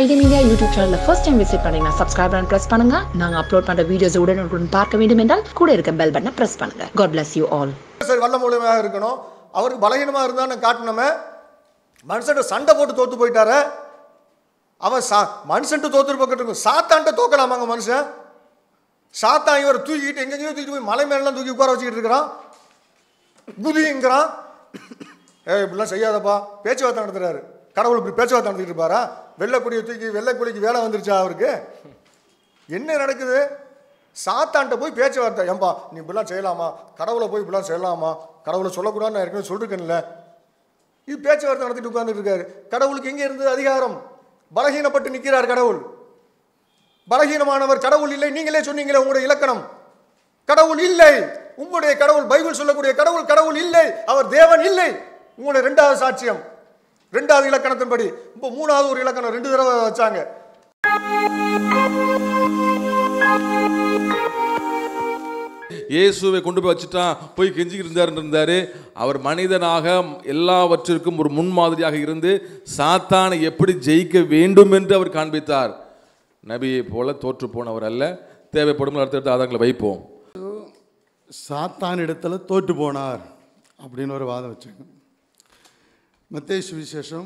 Vaigai media YouTube சேனல்ல first time visit பண்ணீங்கன்னா subscribe and press பண்ணுங்க நாங்க அப்லோட் பண்ற வீடியோஸ் உடனுக்குடன் பார்க்க வேண்டும் என்றால் கூட இருக்க பெல் பட்டனை பிரஸ் பண்ணுங்க காட் bless யூ ஆல் சரி வல்ல மூலியமாக இருக்கணும் அவருக்கு பலகீனமாக இருந்தான்னு காட்டினமே மனுஷன்ட்ட சண்டை போட்டு தோத்து போயிட்டாரு அவன் சா மனுஷன்ட்டு தோத்துட்டு போக்கிட்டு இருக்கும் சாத்தான்ட்ட தோக்கலாமாங்க மனுஷன் சாத்தான் இவரை தூக்கிட்டு எங்கெங்கேயோ தூக்கிட்டு போய் மலை மேலாம் தூக்கி உட்கார வச்சுக்கிட்டு இருக்கிறான் குதிங்கிறான் ஏ இப்படிலாம் செய்யாதப்பா பேச்சுவார்த்தை நடத்துறாரு கடவுள் இப்படி பேச்சுவார்த்தை நடத்திட்டு இருப்பாரா வெள்ளைக்குடியை தூக்கி வெள்ளைக்குடிக்கு வேலை வந்துருச்சா அவருக்கு என்ன நடக்குது சாத்தான்ட்ட போய் பேச்சுவார்த்தை ஏம்பா நீ இப்படிலாம் செய்யலாமா கடவுளை போய் இப்படிலாம் செய்யலாமா கடவுளை சொல்லக்கூடாதுன்னு நான் ஏற்கனவே சொல்லிருக்கேன்ல இது பேச்சுவார்த்தை நடத்திட்டு உட்கார்ந்துட்டு இருக்காரு கடவுளுக்கு எங்கே இருந்தது அதிகாரம் பலகீனப்பட்டு நிற்கிறார் கடவுள் பலகீனமானவர் கடவுள் இல்லை நீங்களே சொன்னீங்களே உங்களுடைய இலக்கணம் கடவுள் இல்லை உங்களுடைய கடவுள் பைபிள் சொல்லக்கூடிய கடவுள் கடவுள் இல்லை அவர் தேவன் இல்லை உங்களுடைய ரெண்டாவது சாட்சியம் ரெண்டாவது இலக்கணத்தின்படி இப்போ மூணாவது ஒரு இலக்கணம் ரெண்டு தடவை வச்சாங்க இயேசுவை கொண்டு போய் வச்சுட்டான் போய் கெஞ்சிக்கிட்டு இருந்தார் இருந்தார் அவர் மனிதனாக எல்லாவற்றிற்கும் ஒரு முன்மாதிரியாக இருந்து சாத்தானை எப்படி ஜெயிக்க வேண்டும் என்று அவர் காண்பித்தார் நபியை போல தோற்று போனவர் அல்ல தேவைப்படும் அடுத்தடுத்த ஆதாரங்களை வைப்போம் சாத்தான் இடத்துல தோற்று போனார் அப்படின்னு ஒரு வாதம் வச்சாங்க மத்தேயு சுவிசேஷம்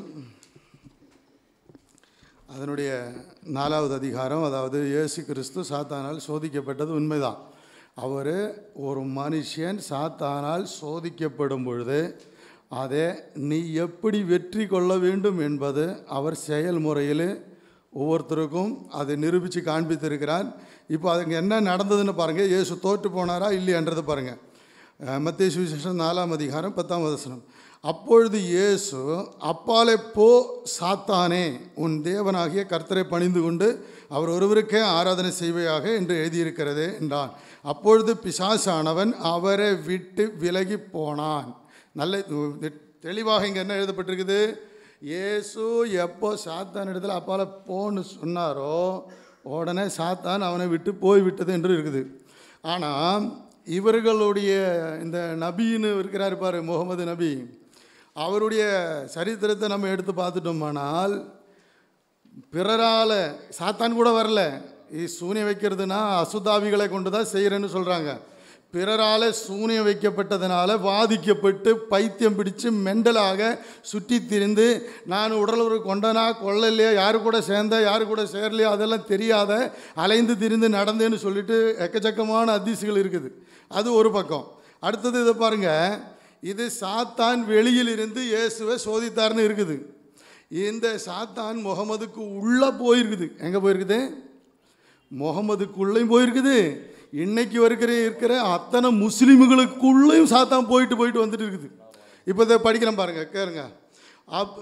அதனுடைய நாலாவது அதிகாரம் அதாவது இயேசு கிறிஸ்து சாத்தானால் சோதிக்கப்பட்டது உண்மைதான் அவர் ஒரு மனுஷன் சாத்தானால் சோதிக்கப்படும் பொழுது அதை நீ எப்படி வெற்றி கொள்ள வேண்டும் என்பது அவர் செயல்முறையில் ஒவ்வொருத்தருக்கும் அதை நிரூபித்து காண்பித்திருக்கிறார் இப்போ அதுங்க என்ன நடந்ததுன்னு பாருங்கள் இயேசு தோற்று போனாரா இல்லையன்றதை பாருங்கள் மத்திய சுவிசேஷம் நாலாம் அதிகாரம் பத்தாம் வசனம் அப்பொழுது இயேசு அப்பாலே போ சாத்தானே உன் தேவனாகிய கர்த்தரை பணிந்து கொண்டு அவர் ஒருவருக்கே ஆராதனை செய்வையாக என்று எழுதியிருக்கிறதே என்றான் அப்பொழுது பிசாசானவன் அவரை விட்டு விலகி போனான் நல்ல தெளிவாக இங்கே என்ன எழுதப்பட்டிருக்குது இயேசு எப்போ சாத்தான் இடத்துல அப்பால போன்னு சொன்னாரோ உடனே சாத்தான் அவனை விட்டு போய் விட்டது என்று இருக்குது ஆனால் இவர்களுடைய இந்த நபின்னு இருக்கிறார் பாரு முகமது நபி அவருடைய சரித்திரத்தை நம்ம எடுத்து பார்த்துட்டோமானால் பிறரால் சாத்தான் கூட வரல இது சூனியம் வைக்கிறதுனா அசுதாவிகளை கொண்டு தான் செய்கிறேன்னு சொல்கிறாங்க பிறரால் சூனியம் வைக்கப்பட்டதுனால பாதிக்கப்பட்டு பைத்தியம் பிடிச்சு மெண்டலாக சுற்றி திரிந்து நான் உடலுறவு கொண்டனா கொள்ளலையா யாரு கூட சேர்ந்த யாரு கூட சேரலையா அதெல்லாம் தெரியாத அலைந்து திரிந்து நடந்தேன்னு சொல்லிட்டு எக்கச்சக்கமான அதிசுகள் இருக்குது அது ஒரு பக்கம் அடுத்தது இதை பாருங்கள் இது சாத்தான் வெளியில் இருந்து இயேசுவை சோதித்தார்னு இருக்குது இந்த சாத்தான் முகமதுக்கு உள்ளே போயிருக்குது எங்கே போயிருக்குது முகமதுக்குள்ளேயும் போயிருக்குது இன்னைக்கு இருக்கிற இருக்கிற அத்தனை முஸ்லீம்களுக்குள்ளேயும் சாத்தான் போயிட்டு போயிட்டு வந்துட்டு இருக்குது இப்போ இதை படிக்கிறேன் பாருங்க கேளுங்க அப்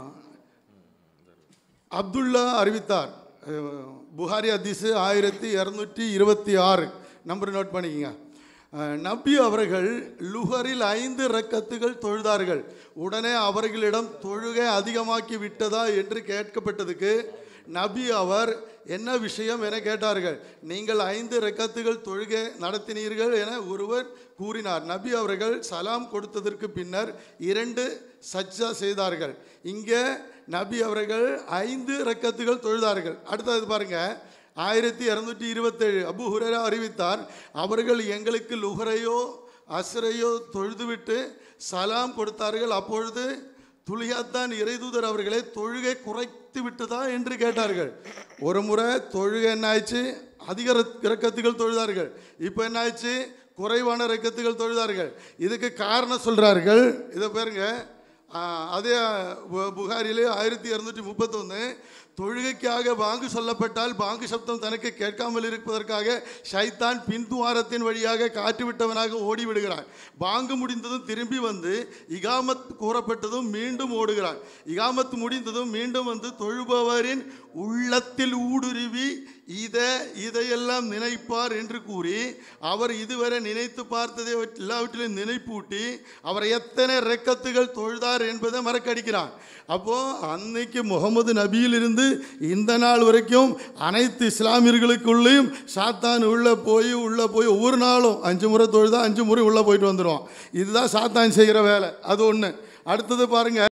அப்துல்லா அறிவித்தார் அஹ், புகாரி ஹதீஸு ஆயிரத்தி இரநூற்றி இருபத்தி ஆறு நம்பர் நோட் பண்ணிக்கங்க அஹ், நபி அவர்கள் லுகரில் ஐந்து ரக்கத்துகள் தொழுதார்கள் உடனே அவர்களிடம் தொழுகை அதிகமாக்கி விட்டதா என்று கேட்கப்பட்டதுக்கு நபி அவர் என்ன விஷயம் என கேட்டார்கள் நீங்கள் ஐந்து ரெக்கத்துகள் தொழுகை நடத்தினீர்கள் என ஒருவர் கூறினார் நபி அவர்கள் சலாம் கொடுத்ததற்கு பின்னர் இரண்டு சஜ்ஜா செய்தார்கள் இங்கே நபி அவர்கள் ஐந்து ரெக்கத்துகள் தொழுதார்கள் அடுத்தது பாருங்க ஆயிரத்தி இரநூற்றி இருபத்தேழு அபு ஹுரேரா அறிவித்தார் அவர்கள் எங்களுக்கு லுகரையோ அஸ்ரையோ தொழுதுவிட்டு சலாம் கொடுத்தார்கள் அப்பொழுது துளியாத்தான் இறைதூதர் அவர்களே தொழுகை குறைத்து விட்டதா என்று கேட்டார்கள் ஒரு முறை தொழுகை என்ன ஆயிடுச்சு அதிக ரத்- இரக்கத்துகள் தொழுதார்கள் இப்போ என்ன ஆயிடுச்சு குறைவான இரக்கத்துகள் தொழுதார்கள் இதுக்கு காரணம் சொல்கிறார்கள் இதை பாருங்க ஆ, அதே பு- புகாரிலே ஆயிரத்தி இரநூற்றி முப்பத்தொன்று தொழுகைக்காக பாங்கு சொல்லப்பட்டால் பாங்கு சப்தம் தனக்கு கேட்காமல் இருப்பதற்காக ஷைத்தான் பின்துவாரத்தின் வழியாக காற்றுவிட்டவனாக ஓடி விடுகிறான் பாங்கு முடிந்ததும் திரும்பி வந்து இகாமத் கூறப்பட்டதும் மீண்டும் ஓடுகிறான் இகாமத் முடிந்ததும் மீண்டும் வந்து தொழுபவரின் உள்ளத்தில் ஊடுருவி இதை இதையெல்லாம் நினைப்பார் என்று கூறி அவர் இதுவரை நினைத்து பார்த்ததை எல்லாவற்றிலும் நினைப்பூட்டி அவர் எத்தனை ரெக்கத்துகள் தொழுதார் என்பதை மறக்கடிக்கிறான் அப்போ அன்னைக்கு முகமது நபியிலிருந்து இந்த நாள் வரைக்கும் அனைத்து இஸ்லாமியர்களுக்குள்ளேயும் சாத்தான் உள்ளே போய் உள்ளே போய் ஒவ்வொரு நாளும் அஞ்சு முறை தொழுதா அஞ்சு முறை உள்ளே போயிட்டு வந்துடுவான் இதுதான் சாத்தான் செய்கிற வேலை அது ஒன்று அடுத்தது பாருங்க